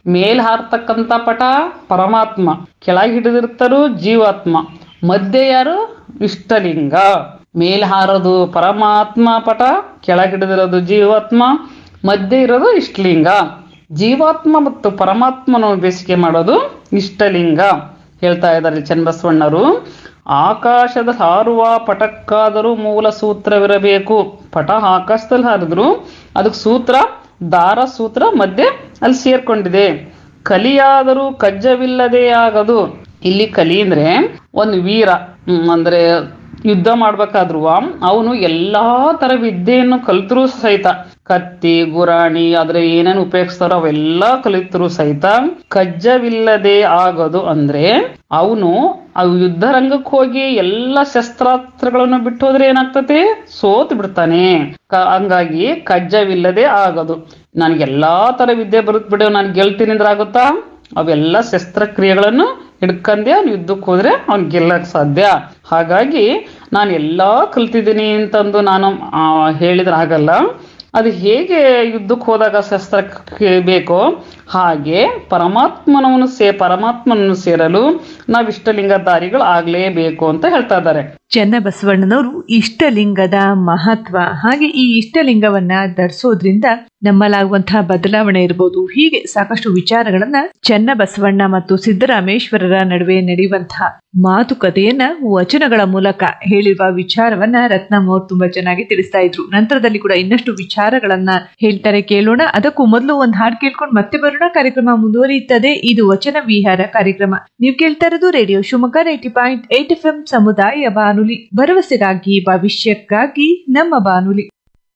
ಮೇಲ್ ಹಾರ್ತಕ್ಕಂಥ ಪಟ ಪರಮಾತ್ಮ ಕೆಳಗೆ ಹಿಡಿದಿರ್ತಾರು ಜೀವಾತ್ಮ ಮಧ್ಯೆ ಯಾರು ಇಷ್ಟಲಿಂಗ ಮೇಲ್ ಹಾರೋದು ಪರಮಾತ್ಮ ಪಟ ಕೆಳಗೆ ಹಿಡಿದಿರೋದು ಜೀವಾತ್ಮ ಮಧ್ಯೆ ಇರೋದು ಇಷ್ಟಲಿಂಗ ಜೀವಾತ್ಮ ಮತ್ತು ಪರಮಾತ್ಮನ ಬೇಸಿಗೆ ಮಾಡೋದು ಇಷ್ಟಲಿಂಗ ಹೇಳ್ತಾ ಇದ್ದಾರೆ ಚನ್ನಬಸವಣ್ಣರು ಆಕಾಶದ ಹಾರುವ ಪಟಕ್ಕಾದರೂ ಮೂಲ ಸೂತ್ರವಿರಬೇಕು ಪಟ ಆಕಾಶದಲ್ಲಿ ಹಾರಿದ್ರು ಅದಕ್ಕೆ ಸೂತ್ರ ದಾರ ಸೂತ್ರ ಮಧ್ಯೆ ಅಲ್ಲಿ ಸೇರ್ಕೊಂಡಿದೆ ಕಲಿಯಾದರೂ ಕಜ್ಜವಿಲ್ಲದೆ ಆಗದು ಇಲ್ಲಿ ಕಲಿ ಅಂದ್ರೆ ಒಂದು ವೀರ ಹ್ಮ್, ಅಂದ್ರೆ ಯುದ್ಧ ಮಾಡ್ಬೇಕಾದ್ರು ಅವನು ಎಲ್ಲಾ ತರ ವಿದ್ಯೆಯನ್ನು ಕಲಿತರೂ ಸಹಿತ ಕತ್ತಿ ಗುರಾಣಿ ಆದ್ರೆ ಏನೇನು ಉಪಯೋಗಿಸ್ತಾರೋ ಅವೆಲ್ಲ ಕಲಿತರೂ ಸಹಿತ ಕಜ್ಜವಿಲ್ಲದೆ ಆಗೋದು ಅಂದ್ರೆ ಅವನು ಅವು ಯುದ್ಧ ರಂಗಕ್ಕೆ ಹೋಗಿ ಎಲ್ಲ ಶಸ್ತ್ರಾಸ್ತ್ರಗಳನ್ನು ಬಿಟ್ಟು ಹೋದ್ರೆ ಏನಾಗ್ತತೆ ಸೋತ್ ಬಿಡ್ತಾನೆ ಕ- ಹಂಗಾಗಿ ಕಜ್ಜವಿಲ್ಲದೆ ಆಗೋದು ನನಗೆ ಎಲ್ಲಾ ತರ ವಿದ್ಯೆ ಬರುತ್ ಬಿಡು ನಾನು ಗೆಲ್ತೀನಿ ಅಂದ್ರೆ ಆಗುತ್ತಾ ಅವೆಲ್ಲ ಶಸ್ತ್ರಕ್ರಿಯೆಗಳನ್ನು ಹಿಡ್ಕಂದೆ ಅವ್ನು ಯುದ್ಧಕ್ಕೆ ಹೋದ್ರೆ ಅವ್ನು ಗೆಲ್ಲಕ್ ಸಾಧ್ಯ ಹಾಗಾಗಿ ನಾನು ಎಲ್ಲಾ ಕಲ್ತಿದ್ದೀನಿ ಅಂತಂದು ನಾನು ಆ, ಹೇಳಿದ್ರೆ ಆಗಲ್ಲ ಅದು ಹೇಗೆ ಯುದ್ಧಕ್ಕೆ ಹೋದಾಗ ಶಸ್ತ್ರ ಬೇಕೋ ಹಾಗೆ ಪರಮಾತ್ಮನವನ್ನು ಸೇ ಪರಮಾತ್ಮನನ್ನು ಸೇರಲು ನಾವು ಇಷ್ಟಲಿಂಗಧಾರಿಗಳು ಆಗ್ಲೇಬೇಕು ಅಂತ ಹೇಳ್ತಾ ಇದ್ದಾರೆ ಚನ್ನಬಸವಣ್ಣನವರು ಇಷ್ಟಲಿಂಗದ ಮಹತ್ವ ಹಾಗೆ ಈ ಇಷ್ಟಲಿಂಗವನ್ನ ಧರಿಸೋದ್ರಿಂದ ನಮ್ಮಲ್ಲಾಗುವಂತಹ ಬದಲಾವಣೆ ಇರಬಹುದು ಹೀಗೆ ಸಾಕಷ್ಟು ವಿಚಾರಗಳನ್ನ ಚನ್ನಬಸವಣ್ಣ ಮತ್ತು ಸಿದ್ದರಾಮೇಶ್ವರರ ನಡುವೆ ನಡೆಯುವಂತಹ ಮಾತುಕತೆಯನ್ನ ವಚನಗಳ ಮೂಲಕ ಹೇಳಿರುವ ವಿಚಾರವನ್ನ ರತ್ನಮ್ಮ ಅವ್ರು ತುಂಬಾ ಚೆನ್ನಾಗಿ ತಿಳಿಸ್ತಾ ಇದ್ರು ನಂತರದಲ್ಲಿ ಕೂಡ ಇನ್ನಷ್ಟು ವಿಚಾರಗಳನ್ನ ಹೇಳ್ತಾರೆ ಕೇಳೋಣ ಅದಕ್ಕೂ ಮೊದಲು ಒಂದು ಹಾಡು ಕೇಳ್ಕೊಂಡು ಮತ್ತೆ ಬರೋಣ ಕಾರ್ಯಕ್ರಮ ಮುಂದುವರಿಯುತ್ತದೆ ಇದು ವಚನ ವಿಹಾರ ಕಾರ್ಯಕ್ರಮ ನೀವು ಕೇಳ್ತಾ ಇರೋದು radio Shivamogga eighty point eight F M ಸಮುದಾಯ ಬಾನುಲಿ ಭರವಸೆಗಾಗಿ ಭವಿಷ್ಯಕ್ಕಾಗಿ ನಮ್ಮ ಬಾನುಲಿ